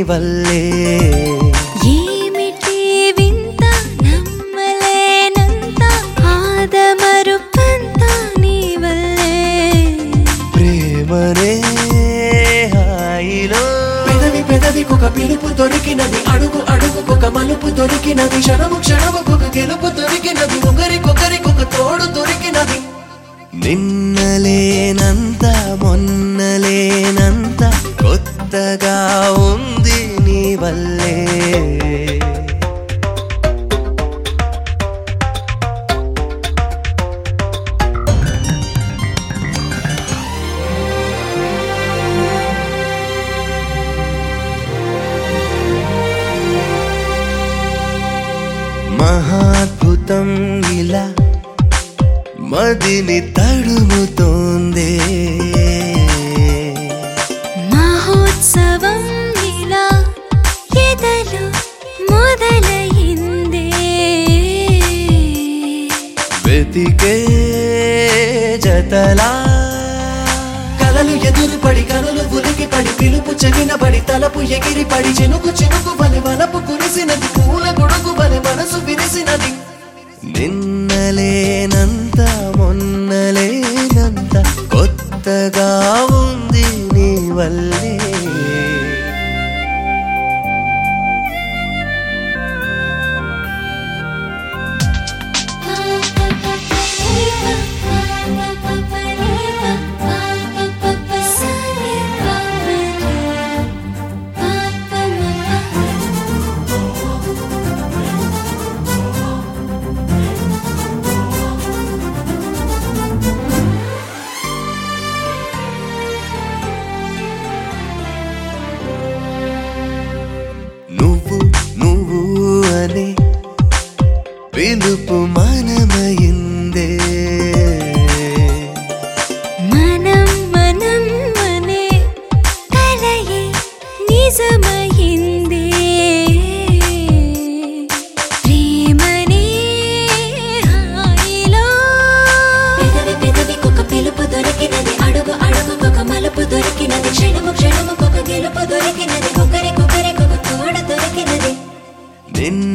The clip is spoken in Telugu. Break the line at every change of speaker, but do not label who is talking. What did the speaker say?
వల్లే
ఏమిటి వింత నమ్మలేనంత ఆదమరుపంత నీ వల్లే
ప్రేమనే హాయిలో
పెదవి పెదవికొక పిలుపు దొరికినది అడుగు అడుగుకొక మలుపు దొరికినది క్షణము క్షణముకొక గెలుపు దొరికినది ఒకరికొకరికొక తోడు దొరికినది
నిన్నలేనంత మొన్నలేనంత కొత్తగా ఉంది నీ వల్లే మహాద్భుతం ఇలా మదిని తడుముతోందే
మహోత్సవం ఇలా ఎదలు మొదలైందే
వెతికే జతలా
కలలు ఎదురుపడి కనులు ఉలికి పడి పిలుపు చెవిన పడి తలపు ఎగిరి పడి చినుకు చినుకు వలె వలపు కురిసినది పూల గొడుగు వలె మనసు విరిసినది
నిన్నలేనంత మొన్నలేనంత కొత్తగా ఉంది నీ వల్లే నువ్వు నువ్వు అనే పిలుపు మనమయిందే
మనం మనం మనే కలయే నిజమయిందే ప్రేమనే హాయిలో
పెదవి పెదవికొక పిలుపు దొరికినది అడుగు అడుగుకొక మలుపు దొరికినది క్షణము క్షణముకొక గెలుపు దొరికినది ఒకరికొకరికొక తోడ దొరికినది
నిన్న